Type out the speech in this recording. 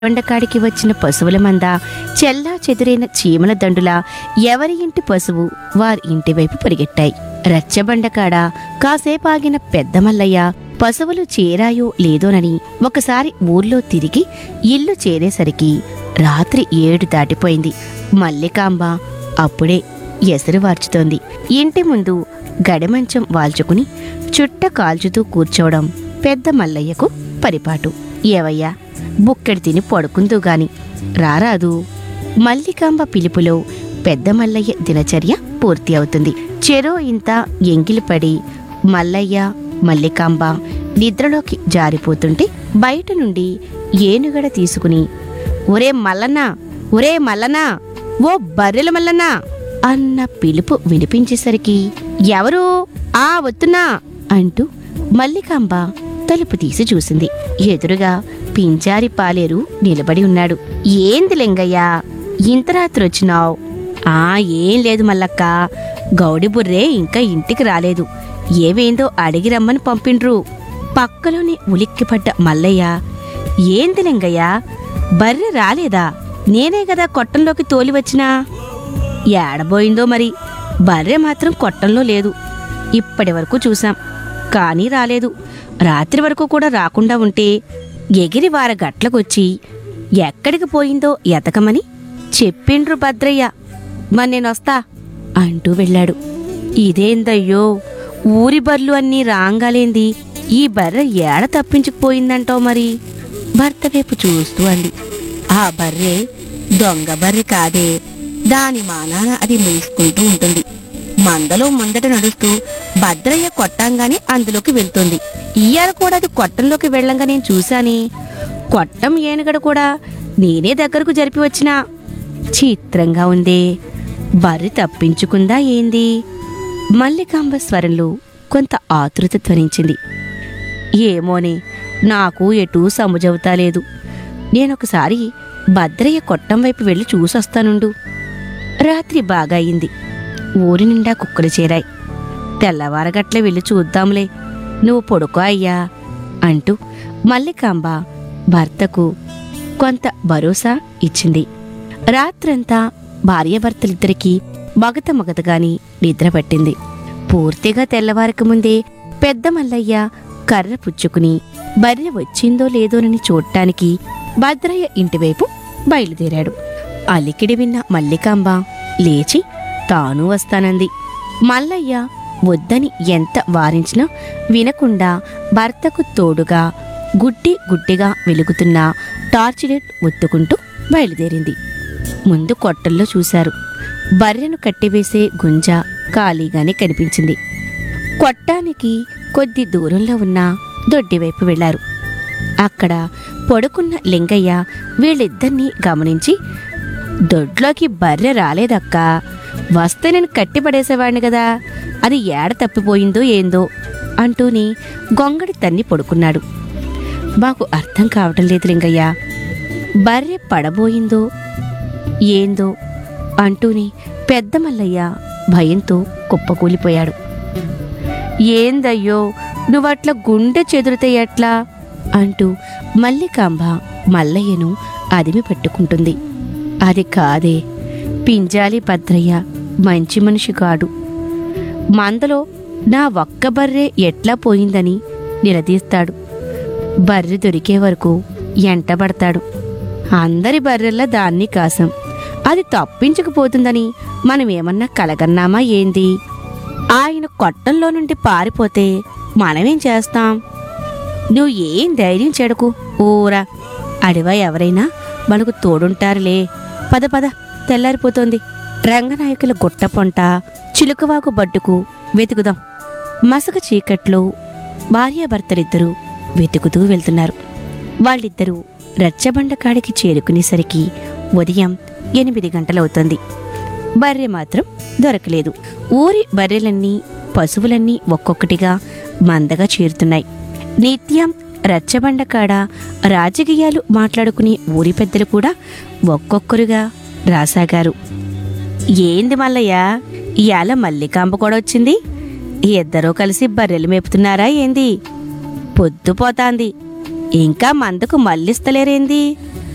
వండకాడికి వచ్చిన పశువుల మంద చెల్లా చెదురైన చీమల దండులా ఎవరి ఇంటి పశువు వారి ఇంటి వైపు పరిగెట్టాయి రచ్చబండకాడ కాసేపు ఆగిన పెద్ద మల్లయ్య పశువులు చేరాయో లేదోనని ఒకసారి ఊర్లో తిరిగి ఇల్లు చేరేసరికి రాత్రి ఏడు దాటిపోయింది మల్లికాంబ అప్పుడే ఎసరు వార్చుతోంది ఇంటి ముందు గడిమంచం వాల్చుకుని చుట్ట కాల్చుతూ కూర్చోవడం పెద్ద మల్లయ్యకు పరిపాటు ఏవయ్యా బుక్కెడు తిని పడుకుందు గాని రారాదు మల్లికాంబ పిలుపులో పెద్ద మల్లయ్య దినచర్య పూర్తి అవుతుంది చెరో ఇంత ఎంగిలిపడి మల్లయ్య మల్లికాంబ నిద్రలోకి జారిపోతుంటే బయట నుండి ఏనుగడ తీసుకుని ఒరే మల్లన్నా ఒరే మల్లన్నా ఓ బర్రెల మల్లన్నా అన్న పిలుపు వినిపించేసరికి ఎవరు ఆ వత్తున్నా అంటూ మల్లికాంబ తలుపు తీసి చూసింది ఎదురుగా పింజారి పాలేరు నిలబడి ఉన్నాడు ఏంది లింగయ్యా ఇంత రాత్రి వచ్చినావు ఆ ఏం లేదు మల్లక్క గౌడి బుర్రే ఇంకా ఇంటికి రాలేదు ఏవేందో అడిగి రమ్మని పంపిండ్రు పక్కలోనే ఉలిక్కిపడ్డ మల్లయ్య ఏంది లింగయ్య బర్రె రాలేదా నేనే కదా కొట్టంలోకి తోలి వచ్చినా ఏడబోయిందో మరి బర్రె మాత్రం కొట్టంలో లేదు ఇప్పటి వరకు చూసాం కానీ రాలేదు రాత్రి వరకు కూడా రాకుండా ఉంటే ఎగిరి వార గట్లకొచ్చి ఎక్కడికి పోయిందో ఎతకమని చెప్పిండ్రు భద్రయ్య మరి నేనొస్తా అంటూ వెళ్ళాడు ఇదేందయ్యో ఊరి బర్లు అన్నీ రాంగాలేంది ఈ బర్రె ఏడ తప్పించుకుపోయిందంటావు మరి భర్త వైపు చూస్తూ అంది ఆ బర్రె దొంగ బర్రె కాదే దాని మానాన అది మేసుకుంటూ ఉంటుంది మందలో ముందట నడుస్తూ భద్రయ్య కొట్టంగానే అందులోకి వెళ్తుంది ఇయ్యాల కూడా అది కొట్టంలోకి వెళ్ళంగా నేను చూశానే కొట్టం ఏనుగడ కూడా నేనే దగ్గరకు జరిపి వచ్చినా చిత్రంగా ఉందే బర్రె తప్పించుకుందా ఏంది మల్లికాంబ స్వరంలో కొంత ఆతృత ధ్వనించింది ఏమోనే నాకు ఎటూ సముజవుతా లేదు నేనొకసారి భద్రయ్య కొట్టం వైపు వెళ్ళి చూసొస్తానుండు రాత్రి బాగా అయింది ఊరి నిండా కుక్కలు చేరాయి తెల్లవారగట్ల వెళ్ళి చూద్దాంలే నువ్వు పొడుకో అయ్యా అంటూ మల్లికాంబ భర్తకు కొంత భరోసా ఇచ్చింది రాత్రంతా భార్యాభర్తలిద్దరికీ మగత మగతగాని నిద్ర పట్టింది పూర్తిగా తెల్లవారక ముందే పెద్ద మల్లయ్య కర్ర పుచ్చుకుని బర్రె వచ్చిందో లేదోనని చూడటానికి భద్రయ్య ఇంటివైపు బయలుదేరాడు అలికిడి విన్న మల్లికాంబ లేచి తాను వస్తానంది మల్లయ్య వద్దని ఎంత వారించినా వినకుండా భర్తకు తోడుగా గుడ్డి గుడ్డిగా వెలుగుతున్న టార్చ్ లైట్ ఒత్తుకుంటూ బయలుదేరింది ముందు కొట్టల్లో చూశారు బర్రెను కట్టివేసే గుంజ ఖాళీగానే కనిపించింది కొట్టానికి కొద్ది దూరంలో ఉన్న దొడ్డివైపు వెళ్లారు అక్కడ పడుకున్న లింగయ్య వీళ్ళిద్దరినీ గమనించి దొడ్లోకి బర్రె రాలేదక్కా వస్తే నేను కట్టిపడేసేవాడిని కదా అది ఏడ తప్పిపోయిందో ఏందో అంటూని గొంగడి తన్ని పడుకున్నాడు మాకు అర్థం కావటం లేదు లింగయ్య బర్రె పడబోయిందో ఏందో అంటూని పెద్ద మల్లయ్య భయంతో కుప్పకూలిపోయాడు ఏందయ్యో నువ్వట్లా గుండె చెదిరితే ఎట్లా అంటూ మల్లికాంబ మల్లయ్యను అదిమి పెట్టుకుంటుంది అది కాదే పింజాలి భద్రయ్య మంచి మనిషి కాడు మందలో నా ఒక్క బర్రె ఎట్లా పోయిందని నిలదీస్తాడు బర్రె దొరికే వరకు ఎంటబడతాడు అందరి బర్రెల్లా దాన్ని కాసం అది తప్పించుకుపోతుందని మనం ఏమన్నా కలగన్నామా ఏంది ఆయన కొట్టంలో నుండి పారిపోతే మనమేం చేస్తాం నువ్వు ఏం ధైర్యం చెడకు ఊరా అడివా ఎవరైనా మనకు తోడుంటారులే పద పద తెల్లారిపోతోంది రంగనాయకుల గుట్ట పొంట చిలుకవాకు బడ్డుకు వెతుకుదాం మసక చీకట్లో భార్యాభర్తలిద్దరూ వెతుకుతూ వెళ్తున్నారు వాళ్ళిద్దరూ రచ్చబండ కాడికి చేరుకునేసరికి ఉదయం ఎనిమిది గంటలవుతుంది బర్రె మాత్రం దొరకలేదు ఊరి బర్రెలన్నీ పశువులన్నీ ఒక్కొక్కటిగా మందగా చేరుతున్నాయి నిత్యం రచ్చబండ కాడ రాజకీయాలు మాట్లాడుకునే ఊరి పెద్దలు కూడా ఒక్కొక్కరుగా రాసాగారు ఏంది మల్లయ్య ఇయాల మల్లికాంబ కూడా వచ్చింది ఇద్దరూ కలిసి బర్రెలు మేపుతున్నారా ఏంది పొద్దుపోతాంది ఇంకా మందకు మళ్ళిస్తలేరేంది